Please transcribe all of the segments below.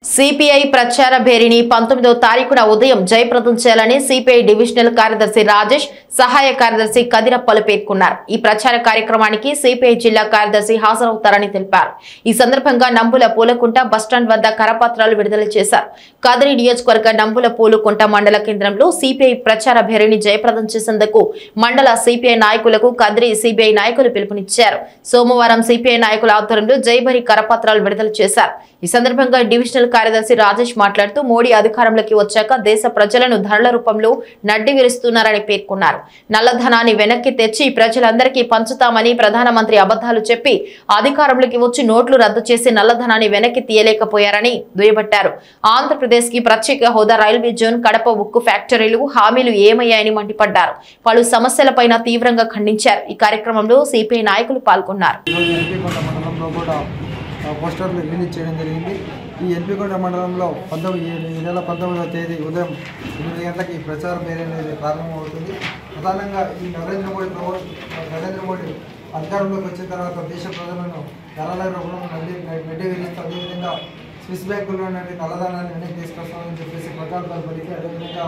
CPI ప్రచార భేరిని పంతొమ్మిదో తారీఖున ఉదయం జయప్రదం చేయాలని సిపిఐ డివిజనల్ కార్యదర్శి రాజేష్ సహాయ కార్యదర్శి కదిరప్పలు పేర్కొన్నారు ఈ ప్రచార కార్యక్రమానికి సిపిఐ జిల్లా కార్యదర్శి హాజరవుతారని తెలిపారు ఈ సందర్భంగా నంబుల పూలకుంట బస్టాండ్ వద్ద కరపత్రాలు విడుదల చేశారు కదిరి నియోజకవర్గ నంబుల పూలకుంట మండల కేంద్రంలో సిపిఐ ప్రచార భేరిని జయప్రదం చేసేందుకు మండల సిపిఐ నాయకులకు కదిరి సిపిఐ నాయకులు పిలుపునిచ్చారు సోమవారం సిపిఐ నాయకుల ఆధ్వర్యంలో జైభరి కరపత్రాలు విడుదల చేశారు ఈ సందర్భంగా డివిజనల్ కార్యదర్శి రాజేష్ మాట్లాడుతూ మోడీ అధికారంలోకి వచ్చాక దేశ ప్రజలను ధరల రూపంలో నడ్డి విరుస్తున్నారని పేర్కొన్నారు నల్లధనాన్ని వెనక్కి తెచ్చి ప్రజలందరికీ పంచుతామని ప్రధానమంత్రి అబద్ధాలు చెప్పి అధికారంలోకి వచ్చి నోట్లు రద్దు చేసి నల్లధనాన్ని వెనక్కి తీయలేకపోయారని దుయ్యబట్టారు ఆంధ్రప్రదేశ్ కి ప్రత్యేక హోదా రైల్వే జోన్ కడప ఉక్కు ఫ్యాక్టరీలు హామీలు ఏమయ్యాయని మండిపడ్డారు పలు సమస్యలపైన తీవ్రంగా ఖండించారు ఈ కార్యక్రమంలో సిపిఐ నాయకులు పాల్గొన్నారు ఈరోజు ఎన్పికొండ మండలంలో కూడా ఆ, పోస్టర్లు రిలీజ్ చేయడం జరిగింది ఈ ఎన్పికొండ మండలంలో పంతొమ్మిది ఈ- ఈ నెల పంతొమ్మిదవ తేదీ ఉదయం ఎనిమిది గంటలకి ఈ ప్రచారం పేరు అనేది ప్రారంభమవుతుంది ప్రధానంగా ఈ నరేంద్ర మోడీ ప్రభు నరేంద్ర మోడీ అధికారంలోకి వచ్చిన తర్వాత దేశ ప్రజలను ధరల రూపంలో నడ్డి నెడ్డి విధిస్తూ అదేవిధంగా స్విస్ బ్యాంకుల్లో నుండి నల్లధనాన్ని వెనక్కి తీసుకొస్తామని చెప్పేసి ప్రకల్పాలు పలికి అదేవిధంగా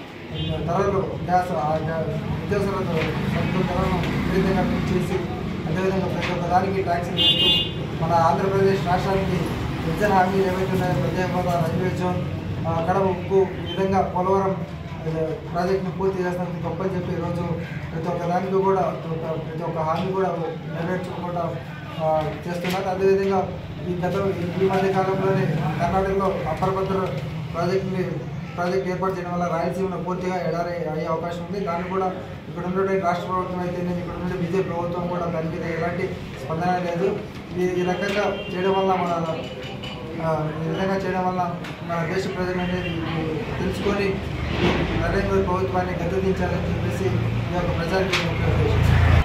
ధరలు గ్యాస్ ఆ గ్యా- నిత్యావసర సరుకుల ధరలను విపరీతంగా పెంచేసి అదేవిధంగా ప్రతి ఒక్క దానికి ట్యాక్సీలు వేస్తూ మన ఆంధ్రప్రదేశ్ రాష్ట్రానికి విద్యా హామీలు ఏవైతే ఉన్నాయో ప్రత్యేక హోదా రైల్వే జోన్ ఆ, కడప ఉక్కు ఈ విధంగా పోలవరం ఇది ప్రాజెక్టును పూర్తి చేస్తామని గొప్పని చెప్పి ఈరోజు ప్రతి ఒక్క దానికి కూడా ఒక ప్రతి ఒక్క హామీ కూడా నెరవేర్చుకోకుండా ఆ, చేస్తున్నారు అదేవిధంగా ఈ గత ఈ మధ్య కాలంలోనే కర్ణాటకలో అప్పరభద్ర ప్రాజెక్టుని ప్రాజెక్ట్ ఏర్పాటు చేయడం వల్ల రాయలసీమలో పూర్తిగా ఎడారి అయ్యే అవకాశం ఉంది దాన్ని కూడా ఇక్కడ ఉన్నటువంటి రాష్ట్ర ప్రభుత్వం అయితే ఇక్కడ ఉన్న బీజేపీ ప్రభుత్వం కూడా దాని మీద ఎలాంటి స్పందన లేదు ఈ ఈ రకంగా చేయడం వల్ల మన ఆ, ఈ విధంగా చేయడం వల్ల మన దేశ ప్రజలు అనేది తెలుసుకొని ఈ నరేంద్ర మోదీ ప్రభుత్వాన్ని గద్దెదించాలని చెప్పేసి ఈ యొక్క ప్రచారం ముఖ్య ఉద్దేశం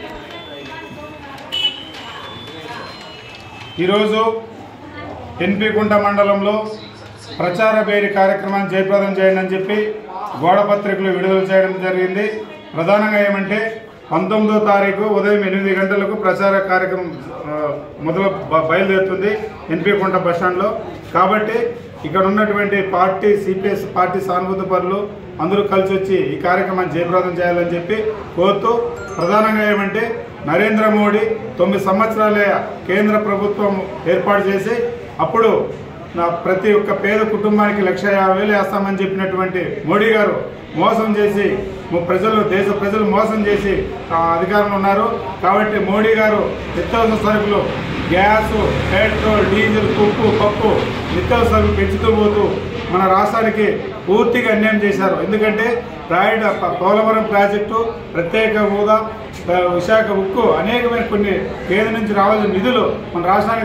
ఈరోజు ఎన్పికుంట మండలంలో ప్రచార బేరి కార్యక్రమాన్ని జయప్రదం చేయండి అని చెప్పి గోడ పత్రికలు విడుదల చేయడం జరిగింది ప్రధానంగా ఏమంటే పంతొమ్మిదో తారీఖు ఉదయం ఎనిమిది గంటలకు ప్రచార కార్యక్రమం ఆ, మొదలు బ- బయలుదేరుతుంది ఎన్పికుంట బస్టాండ్లో కాబట్టి ఇక్కడ ఉన్నటువంటి పార్టీ సిపిఎస్ పార్టీ సానుభూతి పరులు అందరూ కలిసి వచ్చి ఈ కార్యక్రమాన్ని జయప్రదం చేయాలని చెప్పి కోరుతూ ప్రధానంగా ఏమంటే నరేంద్ర మోడీ తొమ్మిది సంవత్సరాలే కేంద్ర ప్రభుత్వం ఏర్పాటు చేసి అప్పుడు నా ప్రతి ఒక్క పేద కుటుంబానికి లక్ష యాభై వేలు వేస్తామని చెప్పినటువంటి మోడీ గారు మోసం చేసి ము- ప్రజలు దేశ ప్రజలు మోసం చేసి ఆ, అధికారంలో ఉన్నారు కాబట్టి మోడీ గారు నిత్యావసర సరుకులు గ్యాస్ పెట్రోల్ డీజిల్ ఉప్పు పప్పు నిత్యావసర సరుకులు పెంచుతూ పోతూ మన రాష్ట్రానికి పూర్తిగా అన్యాయం చేశారు ఎందుకంటే రాయడ ప- పోలవరం ప్రాజెక్టు ప్రత్యేక హోదా ఆ, విశాఖ ఉక్కు అనేకమైన కొన్ని కేంద్రం నుంచి రావాల్సిన నిధులు మన రాష్ట్రానికి